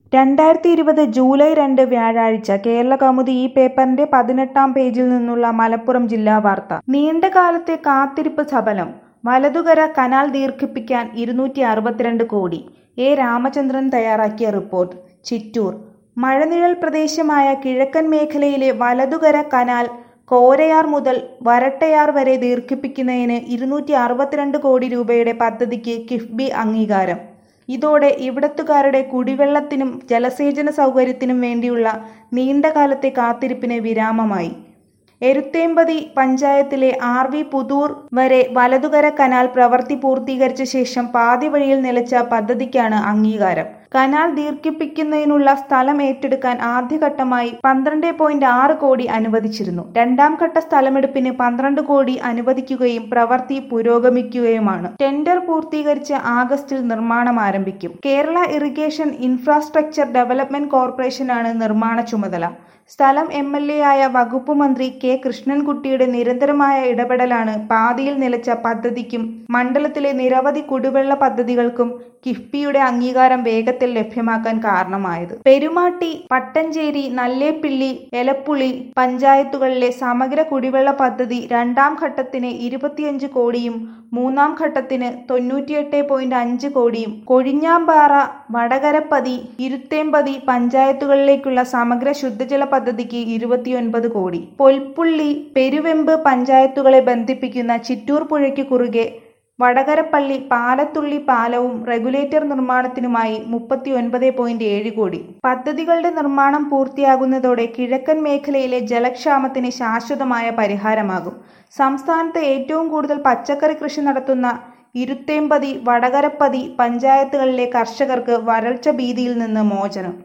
രണ്ടായിരത്തി ഇരുപത് ജൂലൈ രണ്ട് വ്യാഴാഴ്ച കേരളകൗമുദി ഈ പേപ്പറിന്റെ പതിനെട്ടാം പേജിൽ നിന്നുള്ള മലപ്പുറം ജില്ലാ വാർത്ത നീണ്ട കാലത്തെ കാത്തിരിപ്പ് സഫലം വലതുകര കനാൽ ദീർഘിപ്പിക്കാൻ ഇരുന്നൂറ്റി അറുപത്തിരണ്ട് കോടി എ രാമചന്ദ്രൻ തയ്യാറാക്കിയ റിപ്പോർട്ട് ചിറ്റൂർ മഴനിഴൽ പ്രദേശമായ കിഴക്കൻ മേഖലയിലെ വലതുകര കനാൽ കോരയാർ മുതൽ വരട്ടയാർ വരെ ദീർഘിപ്പിക്കുന്നതിന് ഇരുന്നൂറ്റി അറുപത്തിരണ്ട് കോടി രൂപയുടെ പദ്ധതിക്ക് കിഫ്ബി അംഗീകാരം ഇതോടെ ഇവിടത്തുകാരുടെ കുടിവെള്ളത്തിനും ജലസേചന സൗകര്യത്തിനും വേണ്ടിയുള്ള നീണ്ടകാലത്തെ കാത്തിരിപ്പിന് വിരാമമായി എരുത്തേമ്പതി പഞ്ചായത്തിലെ ആർ വി പുതൂർ വരെ വലതുകര കനാൽ പ്രവൃത്തി പൂർത്തീകരിച്ച ശേഷം പാതി വഴിയിൽ നിലച്ച പദ്ധതിക്കാണ് അംഗീകാരം കനാൽ ദീർഘിപ്പിക്കുന്നതിനുള്ള സ്ഥലം ഏറ്റെടുക്കാൻ ആദ്യഘട്ടമായി പന്ത്രണ്ട് പോയിന്റ് ആറ് കോടി അനുവദിച്ചിരുന്നു രണ്ടാം ഘട്ട സ്ഥലമെടുപ്പിന് പന്ത്രണ്ട് കോടി അനുവദിക്കുകയും പ്രവൃത്തി പുരോഗമിക്കുകയുമാണ് ടെൻഡർ പൂർത്തീകരിച്ച് ആഗസ്റ്റിൽ നിർമ്മാണം ആരംഭിക്കും കേരള ഇറിഗേഷൻ ഇൻഫ്രാസ്ട്രക്ചർ ഡെവലപ്മെന്റ് കോർപ്പറേഷനാണ് നിർമ്മാണ ചുമതല സ്ഥലം എം എൽ എ ആയ വകുപ്പ് മന്ത്രി കെ കൃഷ്ണൻകുട്ടിയുടെ നിരന്തരമായ ഇടപെടലാണ് പാതിയിൽ നിലച്ച പദ്ധതിക്കും മണ്ഡലത്തിലെ നിരവധി കുടിവെള്ള പദ്ധതികൾക്കും കിഫ്ബിയുടെ അംഗീകാരം വേഗത്തിൽ ലഭ്യമാക്കാൻ കാരണമായത് പെരുമാട്ടി പട്ടഞ്ചേരി നല്ലേപ്പിള്ളി എലപ്പുള്ളി പഞ്ചായത്തുകളിലെ സമഗ്ര കുടിവെള്ള പദ്ധതി രണ്ടാം ഘട്ടത്തിന് ഇരുപത്തിയഞ്ച് കോടിയും മൂന്നാം ഘട്ടത്തിന് തൊണ്ണൂറ്റിയെട്ട് പോയിന്റ് അഞ്ച് കോടിയും കൊഴിഞ്ഞാമ്പാറ വടകരപ്പതി ഇരുത്തേമ്പതി പഞ്ചായത്തുകളിലേക്കുള്ള സമഗ്ര ശുദ്ധജല പദ്ധതിക്ക് ഇരുപത്തിയൊൻപത് കോടി പൊൽപ്പുള്ളി പെരുവെമ്പ് പഞ്ചായത്തുകളെ ബന്ധിപ്പിക്കുന്ന ചിറ്റൂർ പുഴയ്ക്ക് കുറുകെ വടകരപ്പള്ളി പാലത്തുള്ളി പാലവും റെഗുലേറ്റർ നിർമ്മാണത്തിനുമായി മുപ്പത്തിയൊൻപത് പോയിന്റ് ഏഴ് കോടി പദ്ധതികളുടെ നിർമ്മാണം പൂർത്തിയാകുന്നതോടെ കിഴക്കൻ മേഖലയിലെ ജലക്ഷാമത്തിന് ശാശ്വതമായ പരിഹാരമാകും സംസ്ഥാനത്ത് ഏറ്റവും കൂടുതൽ പച്ചക്കറി കൃഷി നടത്തുന്ന ഇരുത്തേമ്പതി വടകരപ്പതി പഞ്ചായത്തുകളിലെ കർഷകർക്ക് വരൾച്ച ഭീതിയിൽ നിന്ന് മോചനം